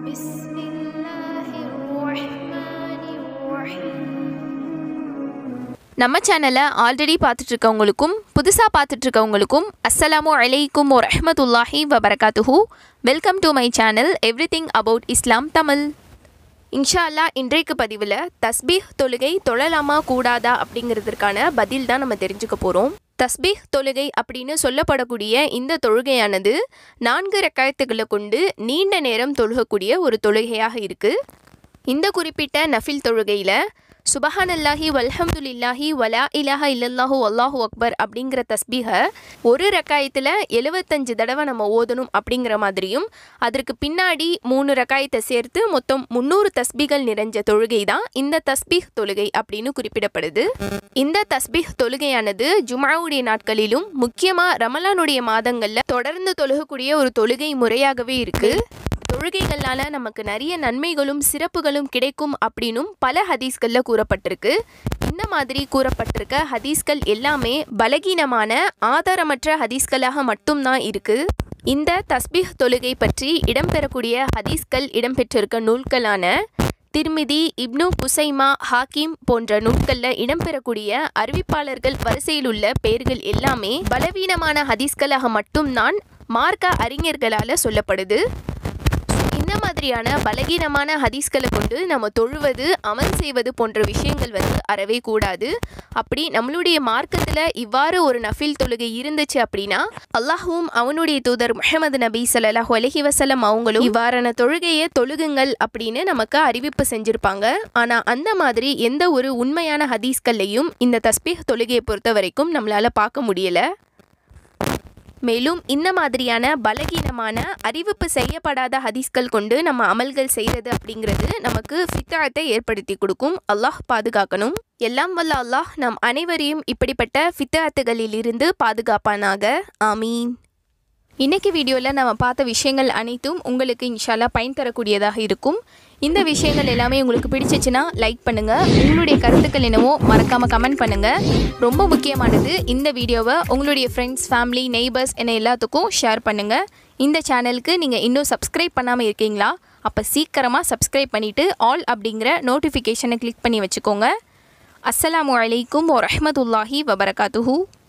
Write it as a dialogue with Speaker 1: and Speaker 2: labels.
Speaker 1: بسم الله الرحمن الرحيم
Speaker 2: நம்ம சேனலை ஆல்ரெடி பார்த்துட்டு இருக்கவங்களுக்கும் புதுசாக பார்த்துட்டு இருக்கவங்களுக்கும் அஸ்ஸலாமு அலைக்கும் வரஹ்மத்துல்லாஹி வபரகாத்துஹு welcome to my channel everything about Islam Tamil இன்ஷா அல்லாஹ் இன்றைக்கு பதிவில் தஸ்பீஹ் தொழுகை தொழலாமா கூடாதா அப்படிங்கிறதுக்கான பதில் தான் நம்ம தெரிஞ்சுக்க போகிறோம் தஸ்பீஹ் தொழுகை அப்படின்னு சொல்லப்படக்கூடிய இந்த தொழுகையானது நான்கு ரக்காயத்துகளை கொண்டு நீண்ட நேரம் தொழுகக்கூடிய ஒரு தொழுகையாக இருக்குது இந்த குறிப்பிட்ட நஃபில் தொழுகையில் சுபஹானல்லாஹி வல்ஹம்துலில்லாஹி வலா இலாஹா இல்லல்லாஹு அல்லாஹு அக்பர் அப்படிங்கிற தஸ்பீஹை ஒரு ரக்காயத்தில் எழுவத்தஞ்சு தடவை நம்ம ஓதணும் அப்படிங்கிற மாதிரியும் அதற்கு பின்னாடி மூணு ரக்காயத்தை சேர்த்து மொத்தம் முந்நூறு தஸ்பீகள் நிறைஞ்ச தொழுகை தான் இந்த தஸ்பீஹ் தொழுகை அப்படின்னு குறிப்பிடப்படுது இந்த தஸ்பீஹ் தொழுகையானது ஜுமாவுடைய நாட்களிலும் முக்கியமாக ரமலானுடைய மாதங்களில் தொடர்ந்து தொழுகக்கூடிய ஒரு தொழுகை முறையாகவே இருக்குது தொழுகைகளால் நமக்கு நிறைய நன்மைகளும் சிறப்புகளும் கிடைக்கும் அப்படின்னும் பல ஹதீஸ்களில் கூறப்பட்டிருக்கு இந்த மாதிரி கூறப்பட்டிருக்க ஹதீஸ்கள் எல்லாமே பலகீனமான ஆதாரமற்ற ஹதீஸ்களாக மட்டும்தான் இருக்குது இந்த தஸ்பீஹ் தொழுகை பற்றி இடம்பெறக்கூடிய ஹதீஸ்கள் இடம்பெற்றிருக்க நூல்களான திர்மிதி இப்னு குசைமா ஹாக்கிம் போன்ற நூல்களில் இடம்பெறக்கூடிய அறிவிப்பாளர்கள் வரிசையில் உள்ள பெயர்கள் எல்லாமே பலவீனமான ஹதீஸ்களாக மட்டும்தான் மார்க்க அறிஞர்களால் சொல்லப்படுது இந்த மாதிரியான பலகீனமான ஹதீஸ்களை கொண்டு நம்ம தொழுவது அமல் செய்வது போன்ற விஷயங்கள் வந்து அறவே கூடாது அப்படி நம்மளுடைய மார்க்கத்தில் இவ்வாறு ஒரு நஃபில் தொழுகை இருந்துச்சு அப்படின்னா அல்லாஹுவும் அவனுடைய தூதர் முஹம்மது நபி ஸல்லல்லாஹு அலைஹி வஸல்லம் அவங்களும் இவ்வாறான தொழுகையை தொழுகுங்கள் அப்படின்னு நமக்கு அறிவிப்பு செஞ்சுருப்பாங்க ஆனால் அந்த மாதிரி எந்த ஒரு உண்மையான ஹதீஸ்கள்லையும் இந்த தஸ்பீஹ் தொழுகையை பொறுத்த வரைக்கும் நம்மளால் பார்க்க முடியலை மேலும் இந்த மாதிரியான பலகீனமான அறிவிப்பு செய்யப்படாத ஹதீஸ்கள் கொண்டு நம்ம அமல்கள் செய்கிறது அப்படிங்கிறது நமக்கு ஃபித்தாத்தை ஏற்படுத்தி கொடுக்கும் அல்லாஹ் பாதுகாக்கணும் எல்லாம் வல்ல அல்லாஹ் நம் அனைவரையும் இப்படிப்பட்ட ஃபித்தாத்துகளில் இருந்து பாதுகாப்பானாக ஆமீன் இன்னைக்கு வீடியோவில் நம்ம பார்த்த விஷயங்கள் அனைத்தும் உங்களுக்கு இன்ஷால்லா பயன் தரக்கூடியதாக இருக்கும் இந்த விஷயங்கள் எல்லாமே உங்களுக்கு பிடிச்சிச்சுன்னா லைக் பண்ணுங்கள் உங்களுடைய கருத்துக்கள் என்னவோ மறக்காமல் கமெண்ட் பண்ணுங்கள் ரொம்ப முக்கியமானது இந்த வீடியோவை உங்களுடைய ஃப்ரெண்ட்ஸ் ஃபேமிலி நெய்பர்ஸ் என எல்லாத்துக்கும் ஷேர் பண்ணுங்கள் இந்த சேனலுக்கு நீங்கள் இன்னும் சப்ஸ்கிரைப் பண்ணாமல் இருக்கீங்களா அப்போ சீக்கிரமாக சப்ஸ்கிரைப் பண்ணிவிட்டு ஆல் அப்படிங்கிற நோட்டிஃபிகேஷனை கிளிக் பண்ணி வச்சுக்கோங்க அஸ்ஸலாமு அலைக்கும் வரஹ்மத்துல்லாஹி வபரகாத்துஹூ